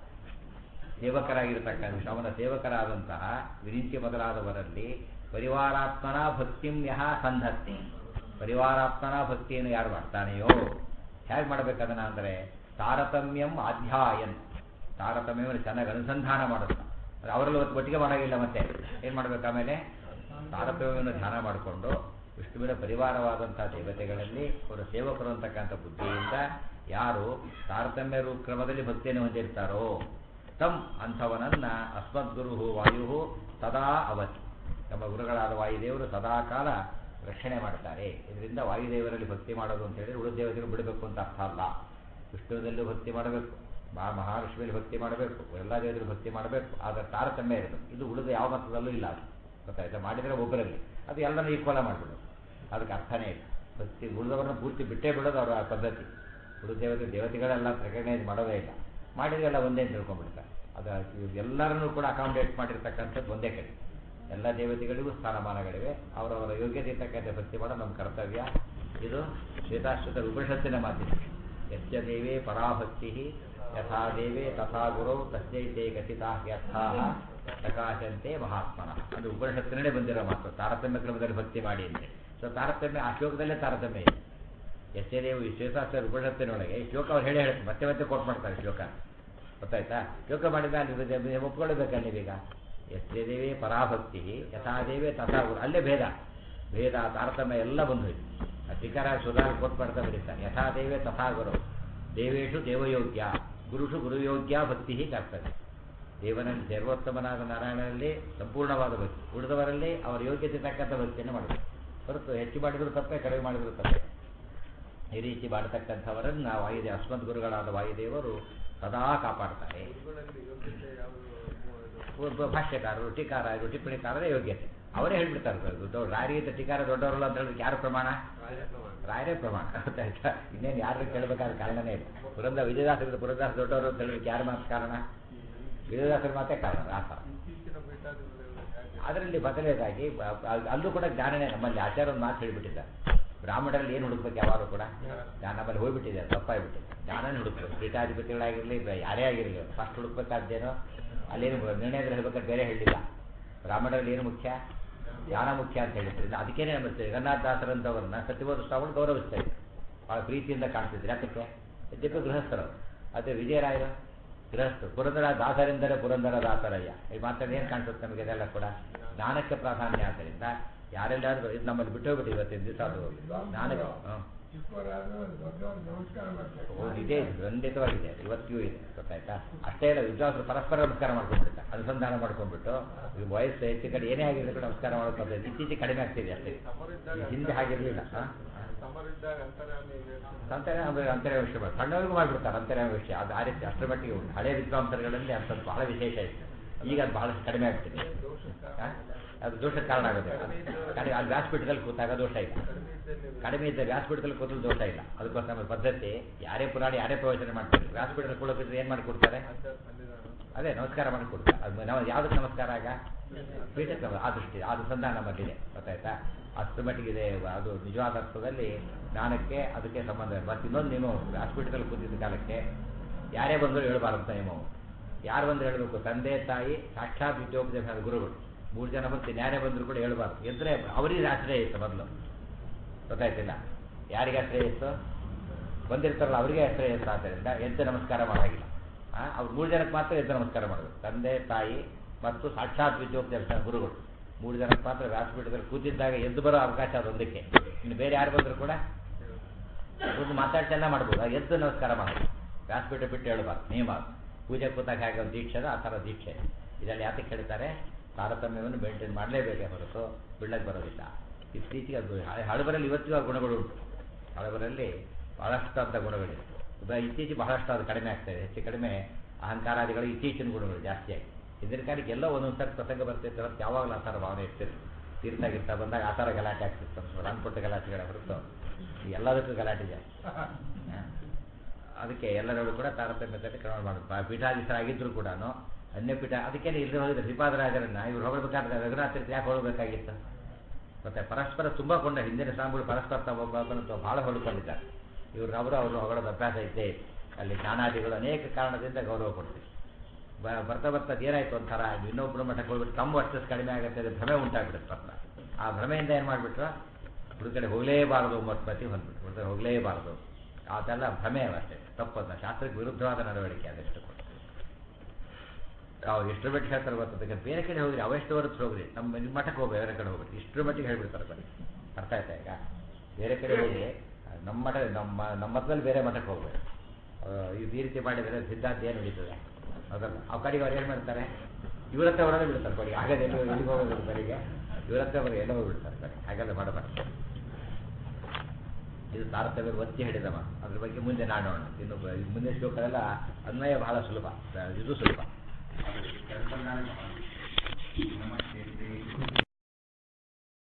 ಸೇವಕರಾಗಿರತಕ್ಕಂಥ ಅವನ ಸೇವಕರಾದಂತಹ ವಿರಿಂಚಿ ಮೊದಲಾದವರಲ್ಲಿ ಪರಿವಾರಾತ್ಮನ ಭಕ್ತಿಂ ಯಹ ಸಂಧತ್ತಿ ಪರಿವಾರಾತ್ಮನ ಭಕ್ತಿಯನ್ನು ಯಾರು ಮಾಡ್ತಾನೆಯೋ ಹೇಗೆ ಮಾಡಬೇಕದನ್ನ ಅಂದರೆ ತಾರತಮ್ಯಂ ಅಧ್ಯಾಯನ್ ತಾರತಮ್ಯವನ್ನು ಚೆನ್ನಾಗಿ ಅನುಸಂಧಾನ ಮಾಡುತ್ತಾ ಅದು ಅವರಲ್ಲಿ ಒಟ್ಟು ಒಟ್ಟಿಗೆ ಮಾಡೋಂಗಿಲ್ಲ ಮತ್ತೆ ಏನು ಮಾಡಬೇಕು ಆಮೇಲೆ ತಾರತಮ್ಯವನ್ನು ಧ್ಯಾನ ಮಾಡಿಕೊಂಡು ವಿಷ್ಣುವಿನ ಪರಿವಾರವಾದಂತಹ ದೇವತೆಗಳಲ್ಲಿ ಅವರ ಸೇವಕರು ಅಂತಕ್ಕಂಥ ಬುದ್ಧಿಯಿಂದ ಯಾರು ತಾರತಮ್ಯ ರೂಪ ಕ್ರಮದಲ್ಲಿ ಭಕ್ತಿಯನ್ನು ಹೊಂದಿರ್ತಾರೋ ತಮ್ ಅಂಥವನನ್ನ ಅಸ್ಮದ್ಗುರು ವಾಯು ಸದಾ ಅವತಿ ನಮ್ಮ ಗುರುಗಳಾದ ವಾಯುದೇವರು ಸದಾ ಕಾಲ ರಕ್ಷಣೆ ಮಾಡ್ತಾರೆ ಇದರಿಂದ ವಾಯುದೇವರಲ್ಲಿ ಭಕ್ತಿ ಮಾಡೋದು ಅಂತ ಹೇಳಿದ್ರೆ ಉಳಿದ ದೇವತೆಗಳು ಬಿಡಬೇಕು ಅಂತ ಅರ್ಥ ಅಲ್ಲ ವಿಷ್ಣುವಿನಲ್ಲೂ ಭಕ್ತಿ ಮಾಡಬೇಕು ಮಹಾ ಮಹಾಲಕ್ಷ್ಮಿಯಲ್ಲಿ ಭಕ್ತಿ ಮಾಡಬೇಕು ಎಲ್ಲ ದೇವರಲ್ಲಿ ಭಕ್ತಿ ಮಾಡಬೇಕು ಆದರೆ ತಾರತಮ್ಯ ಇರಬೇಕು ಇದು ಉಳಿದ ಯಾವ ಮತದಲ್ಲೂ ಇಲ್ಲ ಅದು ಗೊತ್ತಾಯ್ತಾ ಮಾಡಿದರೆ ಒಬ್ಬರಲ್ಲಿ ಅದು ಎಲ್ಲರನ್ನೂ ಈಕ್ವಲ ಮಾಡಿಬಿಡೋದು ಅದಕ್ಕೆ ಅರ್ಥನೇ ಇಲ್ಲ ಭಕ್ತಿ ಉಳಿದವರನ್ನ ಪೂರ್ತಿ ಬಿಟ್ಟೇ ಬಿಡೋದು ಅವರ ಪದ್ಧತಿ ಉಳಿದ ದೇವತೆ ದೇವತೆಗಳೆಲ್ಲ ರೆಕಗ್ನೈಸ್ ಮಾಡೋದೇ ಇಲ್ಲ ಮಾಡಿದ್ರೆಲ್ಲ ಒಂದೇ ಅಂತ ತಿಳ್ಕೊಂಡ್ಬಿಡ್ತಾರೆ ಅದು ಎಲ್ಲರನ್ನೂ ಕೂಡ ಅಕಾಮಿಡೇಟ್ ಮಾಡಿರ್ತಕ್ಕಂಥದ್ದು ಒಂದೇ ಕಡೆ ಎಲ್ಲ ದೇವತೆಗಳಿಗೂ ಸ್ಥಾನಮಾನಗಳಿವೆ ಅವರವರ ಯೋಗ್ಯತೆ ಇರ್ತಕ್ಕಂಥ ಭಕ್ತಿ ಮಾಡೋದು ನಮ್ಮ ಕರ್ತವ್ಯ ಇದು ಶ್ವೇತಾಶ್ವತ ಉಪನಿಷತ್ತಿನ ಮಾತಿದೆ ಯಸ್ಯ ದೇವೇ ಪರಾಭಕ್ತಿ ಯಥಾ ದೇವೇ ತಥಾ ಗುರು ತಸ್ಯೈತೆ ಕಥಿತಾ ಯಥಾ ಪ್ರಕಾಶಂತೆ ಮಹಾತ್ಮನ ಅದು ಉಪನಿಷತ್ತಿನೇ ಬಂದಿರೋ ಮಾತು ತಾರತಮ್ಯ ಕ್ರಮದಲ್ಲಿ ಭಕ್ತಿ ಮಾಡಿ ಅಂತೆ ಸೊ ತಾರತಮ್ಯ ಆ ಶ್ಲೋಕದಲ್ಲೇ ತಾರತಮ್ಯ ಇದೆ ಎಷ್ಟೇ ದೇವು ಈ ಶ್ವೇತಾಶ್ವರ ಉಪನಿಷತ್ತಿನೊಳಗೆ ಈ ಶ್ಲೋಕ ಅವ್ರು ಹೇಳಿ ಹೇಳಿ ಮತ್ತೆ ಮತ್ತೆ ಕೋಟ್ ಮಾಡ್ತಾರೆ ಶ್ಲೋಕ ಗೊತ್ತಾಯ್ತಾ ಯೋಗ ಮಾಡಿದ ಅಲ್ಲಿ ಒಪ್ಕೊಳ್ಬೇಕಲ್ಲ ನೀವೀಗ ಎಷ್ಟೇ ದೇವೇ ಪರಾಭಕ್ತಿ ಯಥಾ ದೇವೇ ತಥಾ ಗುರು ಅಲ್ಲೇ ಭೇದ ಭೇದ ತಾರತಮ್ಯ ಎಲ್ಲ ಬಂದು ಹೋಯ್ತು ಆ ಟಿಕಾರ ಸುಧಾರ ಕೋಟ್ ಮಾಡ್ತಾ ಬರೀತಾರೆ ಯಥಾ ದೇವೇ ತಥಾ ಗುರು ದೇವೇಶು ದೇವಯೋಗ್ಯ ಗುರುಷು ಗುರುಯೋಗ್ಯ ಭಕ್ತಿ ಕರ್ತವ್ಯ ದೇವನಲ್ಲಿ ಸರ್ವೋತ್ತಮನಾದ ನಾರಾಯಣನಲ್ಲಿ ಸಂಪೂರ್ಣವಾದ ಭಕ್ತಿ ಉಳಿದವರಲ್ಲಿ ಅವರ ಯೋಗ್ಯತೆ ತಕ್ಕಂಥ ಭಕ್ತಿಯನ್ನು ಮಾಡಬೇಕು ಹೊರತು ಹೆಚ್ಚು ಮಾಡಿದ್ರು ತಪ್ಪೆ ಕಡಿಮೆ ಮಾಡಿದ್ರು ತಪ್ಪೆ ಈ ರೀತಿ ಮಾಡತಕ್ಕಂಥವರನ್ನ ವಾಯುದೇವ ಅಸ್ಮದ್ ಗುರುಗಳಾದ ವಾಯುದೇವರು ಸದಾ ಕಾಪಾಡ್ತಾರೆ ಗುರುಗಳಲ್ಲಿ ಯೋಗ್ಯತೆ ಯಾವುದು ಇದು ಒಬ್ಬ ಭಾಷ್ಯಕಾರರು ಟೀಕಾರರು ಟಿಪ್ಪಣಿಕಾರರೇ ಯೋಗ್ಯತೆ ಅವರೇ ಹೇಳ್ಬಿಡ್ತಾರೆ ದೊಡ್ಡ ರಾಯರಿಗೆ ಟೀಕಾರ ದೊಡ್ಡವರಲ್ಲ ಅಂತ ಹೇಳಿದ್ರೆ ಯಾರು ಪ್ರಮಾಣ ರಾಜಪ್ರಮಾಣ ರಾಯರೇ ಪ್ರಮಾಣ ಗೊತ್ತಾಯ್ತಾ ಇನ್ನೇನು ಯಾರು ಕೇಳಬೇಕಾದ ಕಾರಣನೇ ಇಲ್ಲ ಪುರಂದ ವಿಜಯದಾಸರಿಂದ ಪುರಂದಾಸ ದೊಡ್ಡವರು ಅಂತ ಹೇಳಿದ್ರೆ ಯಾರು ಮಾತು ಕಾರಣ ವಿಜಯದಾಸರ ಮಾತೇ ಕಾರಣ ಆ ಥರ ಇತ್ತೀಚಿನ ಪೀಠಾಧಿಪತಿಗಳು ಯಾಕೆ ಅದರಲ್ಲಿ ಬದಲೇದಾಗಿ ಬ- ಅಲ್- ಅಲ್ಲೂ ಕೂಡ ಜ್ಞಾನನೇ ನಮ್ಮಲ್ಲಿ ಆಚಾರ ಒಂದು ಮಾತು ಹೇಳಿಬಿಟ್ಟಿದ್ದಾರೆ ಬ್ರಾಹ್ಮಣರಲ್ಲಿ ಏನು ಹುಡುಕ್ಬೇಕು ಯಾವಾಗಲೂ ಕೂಡ ಜ್ಞಾನ ನಮ್ಮಲ್ಲಿ ಹೋಗ್ಬಿಟ್ಟಿದೆ ತಪ್ಪಾಗ್ಬಿಟ್ಟಿದೆ ಜ್ಞಾನನೇ ಹುಡುಕ್ಬೇಕು ಪೀಠಾಧಿಪತಿಗಳಾಗಿರಲಿ ಬ- ಯಾರೇ ಆಗಿರಲಿ ಫಸ್ಟ್ ಹುಡುಕ್ಬೇಕಾದ್ದೇನೋ ಅಲ್ಲೇನು ನಿರ್ಣಯದಲ್ಲಿ ಹೇಳ್ಬೇಕಾದ್ರೆ ಬೇರೆ ಹೇಳಿಲ್ಲ ಬ್ರಾಹ್ಮಣರಲ್ಲಿ ಏನು ಮುಖ್ಯ ಜ್ಞಾನ ಮುಖ್ಯ ಅಂತ ಹೇಳಿದ್ರು ಅದಕ್ಕೇನೆ ನಮ್ಮ ಜಗನ್ನಾಥ ದಾಸರಂತವ್ರನ್ನ ಸತ್ಯಬೋಧ ಸ್ವಾಮಿಗಳು ಗೌರವಿಸ್ತಾ ಇದ್ರು ಭಾಳ ಪ್ರೀತಿಯಿಂದ ಕಾಣ್ತಿದ್ರು ಯಾತಕ್ಕೆ ಯದ್ಯಪಿ ಗೃಹಸ್ಥರು ಅದೇ ವಿಜಯರಾಯರು ಗೃಹಸ್ಥರು ಪುರಂದರ ದಾಸರೆಂದರೆ ಪುರಂದರ ದಾಸರಯ್ಯ ಈ ಮಾತಾಡಿ ಏನು ಕಾಣಿಸುತ್ತೆ ನಮಗೆ ಇದೆಲ್ಲ ಕೂಡ ಜ್ಞಾನಕ್ಕೆ ಪ್ರಾಧಾನ್ಯ ಆದ್ದರಿಂದ ಯಾರೆಲ್ಲಾದ್ರೂ ಇದು ನಮ್ಮಲ್ಲಿ ಬಿಟ್ಟು ಹೋಗ್ಬಿಟ್ಟು ಇವತ್ತಿನ ದಿವಸ ಅದು ಜ್ಞಾನಕ್ಕೆ ಹ್ಮ್. ಹೌದು ಇದೆ ಇದು ಖಂಡಿತವಾಗಿದೆ ಇವತ್ತಿಗೂ ಇದೆ ಗೊತ್ತಾಯ್ತಾ ಅಷ್ಟೇ ಇಲ್ಲ ವಿದ್ವಾಂಸರು ಪರಸ್ಪರ ನಮಸ್ಕಾರ ಮಾಡ್ಕೊಂಡ್ಬಿಡ್ತಾರೆ ಅನುಸಂಧಾನ ಮಾಡ್ಕೊಂಡ್ಬಿಟ್ಟು ಈ ವಯಸ್ಸು ಹೆಚ್ಚು ಕಡೆ ಏನೇ ಆಗಿದ್ರು ಕೂಡ ನಮಸ್ಕಾರ ಮಾಡ್ಕೊಂಡು ಇತ್ತೀಚೆಗೆ ಕಡಿಮೆ ಆಗ್ತಿದೆ ಅಷ್ಟೇ ಈ ಹಿಂದೆ ಹಾಗಿರ್ಲಿಲ್ಲ ಹಾ? ಸಮರಿದ್ದಾಗ ಅಂತರ್ಯಾಮಿ ಇದೆ. ಅಂತರ್ಯಾಮ ಅಂತರ್ಯಾಮ ವಿಷಯ ಮಾಡಿ ಸಣ್ಣವರಿಗೂ ಮಾಡಿಬಿಡ್ತಾರೆ ಅಂತರ್ಯಾಮ ವಿಷಯ ಅದು ಆ ರೀತಿ ಅಷ್ಟರ ಮಟ್ಟಿಗೆ ಉಂಟು ಹಳೆಯ ವಿದ್ವಾಂಸರುಗಳಲ್ಲಿ ಅಂಥದ್ದು ಬಹಳ ವಿಶೇಷ ಇತ್ತು ಈಗ ಅದು ಬಹಳಷ್ಟು ಕಡಿಮೆ ಆಗ್ತಿದೆ ಹಾ? ಅದು ದೋಷಕ್ಕೆ ಕಾರಣ ಆಗುತ್ತೆ ಕಡಿಮೆ ಅಲ್ಲಿ ವ್ಯಾಸ್ಪೀಠದಲ್ಲಿ ಕೂತಾಗ ದೋಷ ಇಲ್ಲ ಕಡಿಮೆ ಇದ್ದಲ್ಲಿ ಕಡಿಮೆ ಇದ್ದ ವ್ಯಾಸಪೀಠದಲ್ಲಿ ಕೂತಲು ದೋಷ ಇಲ್ಲ ಅದಕ್ಕೋಸ್ಕರ ನಮ್ಮ ಪದ್ಧತಿ ಯಾರೇ ಪುರಾಣ ಯಾರೇ ಪ್ರವಚನ ಮಾಡ್ತಾರೆ ವ್ಯಾಸಪೀಠದಲ್ಲಿ ಕೂಡೋಕಿದ್ರೆ ಏನು ಮಾಡಿ ಕೊಡ್ತಾರೆ ಆಚಾರ್ಯ ಸನ್ನಿಧಾನ ಅದೇ ನಮಸ್ಕಾರ ಮಾಡಿ ಕೊಡ್ತಾರೆ ಅದು ನಾವು ಯಾವುದಕ್ಕೆ ನಮಸ್ಕಾರ ಆಗ ಪೀಠಕ್ಕೆ ನಮ- ಆ ದೃಷ್ಟಿ ಆ ಸಂಧಾನ ನಮ್ಮಲ್ಲಿದೆ ಗೊತ್ತಾಯ್ತಾ ಅಷ್ಟು ಮಟ್ಟಿಗಿದೆ ಅದು ನಿಜವಾದ ಅರ್ಥದಲ್ಲಿ ಜ್ಞಾನಕ್ಕೆ ಅದಕ್ಕೆ ಸಂಬಂಧ ಇದೆ. ಮತ್ತು ಇನ್ನೊಂದು ನಿಯಮ ವ್ಯಾಸಪೀಠದಲ್ಲಿ ಕೂತಿದ್ದ ಕಾಲಕ್ಕೆ ಯಾರೇ ಬಂದರೂ ಹೇಳ್ಬಾರ್ದು ಅಂತ ನಿಯಮವು ಯಾರು ಬಂದು ಹೇಳಬೇಕು ತಂದೆ ತಾಯಿ ಸಾಕ್ಷಾತ್ ವಿದ್ಯೋಪದೇಶ ಗುರುಗಳು ಮೂರು ಜನ ಬರ್ತೀನಿ ಯಾರೇ ಬಂದರೂ ಕೂಡ ಹೇಳ್ಬಾರ್ದು ಎದ್ರೆ ಅವರಿಗೆ ಆಶ್ರಯ ಇತ್ತು ಮೊದಲು ಗೊತ್ತಾಯ್ತಿಲ್ಲ ಯಾರಿಗೆ ಆಶ್ರಯ ಇತ್ತು ಬಂದಿರ್ತಾರಲ್ಲ ಅವರಿಗೆ ಆಶ್ರಯ ಇತ್ತು ಆದ್ದರಿಂದ ಎದ್ದು ನಮಸ್ಕಾರ ಮಾಡಾಗಿಲ್ಲ ಆ, ಅವ್ರು ಮೂರು ಜನಕ್ಕೆ ಮಾತ್ರ ಎದ್ದು ನಮಸ್ಕಾರ ಮಾಡೋದು ತಂದೆ ತಾಯಿ ಮತ್ತು ಸಾಕ್ಷಾತ್ ವಿದ್ಯೋಪದೇಶ ಗುರುಗಳು ಮೂರು ಜನಕ್ಕೆ ಮಾತ್ರ ವ್ಯಾಸಪೀಠದಲ್ಲಿ ಕೂತಿದ್ದಾಗ ಎದ್ದು ಬರೋ ಅವಕಾಶ ಅದೊಂದಕ್ಕೆ ಇನ್ನು ಬೇರೆ ಯಾರು ಬಂದರೂ ಕೂಡ ಒಂದು ಮಾತಾಡ್ಸೆಲ್ಲ ಮಾಡ್ಬೋದು ಆ ಎದ್ದು ನಮಸ್ಕಾರ ಮಾಡೋದು ವ್ಯಾಸಪೀಠ ಬಿಟ್ಟು ಹೇಳಬಾರ್ದು ನಿಯಮ ಅದು. ಪೂಜೆ ಕೂತಾಗ ಹೇಗೆ ಒಂದು ದೀಕ್ಷೆ ಅದು ಆ ಥರ ದೀಕ್ಷೆ ಇದರಲ್ಲಿ ಯಾತಕ್ಕೆ ಹೇಳ್ತಾರೆ ತಾರತಮ್ಯವನ್ನು ಮೇಂಟೈನ್ ಮಾಡಲೇಬೇಕೇ ಹೊರತು ಬಿಡಕ್ಕೆ ಬರೋದಿಲ್ಲ ಇತ್ತೀಚೆಗೆ ಅದು ಹಳೆ- ಹಳಬರಲ್ಲಿ ಇವತ್ತಿಗೂ ಆ ಗುಣಗಳು ಉಂಟು ಹಳಬರಲ್ಲಿ ಬಹಳಷ್ಟು ಅಂತ ಗುಣಗಳಿದೆ ಉದಾ ಇತ್ತೀಚೆಗೆ ಬಹಳಷ್ಟು ಅದು ಕಡಿಮೆ ಆಗ್ತಾ ಇದೆ ಹೆಚ್ಚು ಕಡಿಮೆ ಅಹಂಕಾರಾದಿಗಳು ಇತ್ತೀಚಿನ ಗುಣಗಳು ಜಾಸ್ತಿ ಆಗಿ ಹಿಂದಿನ ಕಾಲಕ್ಕೆ ಎಲ್ಲೋ ಒಂದೊಂದು ಸರಿ ಪ್ರಸಂಗ ಬರ್ತಿತ್ತು ಹೊರತು ಯಾವಾಗಲೂ ಆ ಥರ ಭಾವನೆ ಇರ್ತಿತ್ತು ತೀರ್ಥ ಗಿರ್ತ ಬಂದಾಗ ಆ ಥರ ಗಲಾಟೆ ಆಗ್ತಿತ್ತು ಸಣ್ಣ ಪುಟ್ಟ ಗಲಾಟೆಗಳ ಹೊರತು ಎಲ್ಲದಕ್ಕೂ ಗಲಾಟೆ ಜಾಸ್ತಿ ಹ. ಅದಕ್ಕೆ ಎಲ್ಲರೂ ಕೂಡ ತಾರತಮ್ಯದಲ್ಲಿ ಕ್ರಮ ಮಾಡೋದು ಪಾ- ಪೀಠಾಧೀಶರಾಗಿದ್ದರೂ ಕೂಡ ಅನ್ಯ ಪೀಠ ಅದಕ್ಕೆ ಇಲ್ಲಿ ಹೋಗಿದ್ರೆ ಶ್ರೀಪಾದರಾಜರನ್ನ ಇವ್ರು ಹೊಗಳ್ಬೇಕಾದ್ರೆ ರಘುನಾಥ ತೀರ್ಥ ಯಾಕೆ ಹೊಗಳ್ಬೇಕಾಗಿತ್ತು ಮತ್ತೆ ಪರಸ್ಪರ ತುಂಬ ಕೊಂಡ ಹಿಂದಿನ ಸ್ವಾಮಿಗಳು ಪರಸ್ಪರ ತಮ್ಮ ಬಹಳ ಹೊಡ್ಕೊಂಡಿದ್ದಾರೆ ಇವ್ರು ಅವರು ಅವರು ಹೊಗಳೋದು ಅಭ್ಯಾಸ ಇದ್ದೇ ಇದೆ. ಅಲ್ಲಿ ಜ್ಞಾನಾದಿಗಳು ಅನೇಕ ಕಾರಣದಿಂದ ಗೌರವ ಕೊಡ್ತೀವಿ ಬ- ಬರ್ತಾ ಬರ್ತಾ ಏನಾಯ್ತು ಒಂಥರ ಇನ್ನೊಬ್ಬರು ಮಠಕ್ಕೆ ಹೋಗ್ಬಿಟ್ಟು ತಮ್ಮ ವರ್ಚಸ್ ಕಡಿಮೆ ಆಗುತ್ತೆ ಅಂತ ಭ್ರಮೆ ಉಂಟಾಗ್ಬಿಡುತ್ತೆ ಬರ್ತಾ ಆ ಭ್ರಮೆಯಿಂದ ಏನು ಮಾಡಿಬಿಟ್ರು ಹುಡುಗಡೆ ಹೋಗಲೇಬಾರದು ಮತಿ ಹೊಂದ್ಬಿಟ್ರು ಹುಡುಗಡೆ ಹೋಗಲೇಬಾರದು ಅದೆಲ್ಲ ಭ್ರಮೆ ಅಷ್ಟೇ ತಪ್ಪದ ಶಾಸ್ತ್ರಕ್ಕೆ ವಿರುದ್ಧವಾದ ನಡವಳಿಕೆ ಅದೆಷ್ಟು ಕೂಡ ನಾವು ಎಷ್ಟು ಮಟ್ಟಿಗೆ ಹೇಳ್ತಾರೆ ಗೊತ್ತದಕ್ಕೆ ಬೇರೆ ಕಡೆ ಹೋಗ್ರಿ ಅವೆಷ್ಟು ಹೊರತು ಹೋಗ್ರಿ ನಮ್ಮ ನಿಮ್ಮ ಮಠಕ್ಕೆ ಹೋಗಿ ಬೇರೆ ಕಡೆ ಹೋಗ್ರಿ ಇಷ್ಟರ ಮಟ್ಟಿಗೆ ಹೇಳ್ಬಿಡ್ತಾರೆ ಬನ್ನಿ ಅರ್ಥ ಆಯ್ತಾ ಈಗ ಬೇರೆ ಕಡೆ ಹೋಗಿ ನಮ್ಮ ಮಠ ನಮ್ಮ ನಮ್ಮ ಮಠದಲ್ಲಿ ಬೇರೆ ಮಠಕ್ಕೆ ಹೋಗ್ಬೇಕು ಇದು ಈ ರೀತಿ ಮಾಡಿದರೆ ಸಿದ್ಧಾಂತ ಏನು ನಡೀತದೆ ಅದಲ್ಲ ಆ ಕಡೆಗೆ ಅವ್ರು ಏನು ಮಾಡ್ತಾರೆ ಇವ್ರ ಹತ್ರ ಹೊರಗೆ ಬಿಡ್ತಾರೆ ಕಡೆಗೆ ಹಾಗಾದ್ರೆ ಎಲ್ಲಿ ಎಲ್ಲಿಗೆ ಹೋಗೋದು ಕಡೆಗೆ ಇವ್ರ ಹತ್ರ ಬರೀ ಎಲ್ಲ ಹೋಗ್ಬಿಡ್ತಾರೆ ಕಡೆ ಹಾಗೆಲ್ಲ ಮಾಡಬಾರ್ದು ಇದು ತಾರತಮ್ಯ ಒತ್ತಿ ಹಿಡಿದವ ಅದ್ರ ಬಗ್ಗೆ ಮುಂದೆ ನಾಡೋಣ ಇನ್ನು ಬ- ಈ ಮುಂದಿನ ಶ್ಲೋಕದಲ್ಲ ಅನ್ವಯ ಬಹಳ ಸುಲಭ ಇದು ಸುಲಭ ನಮಸ್ತೆ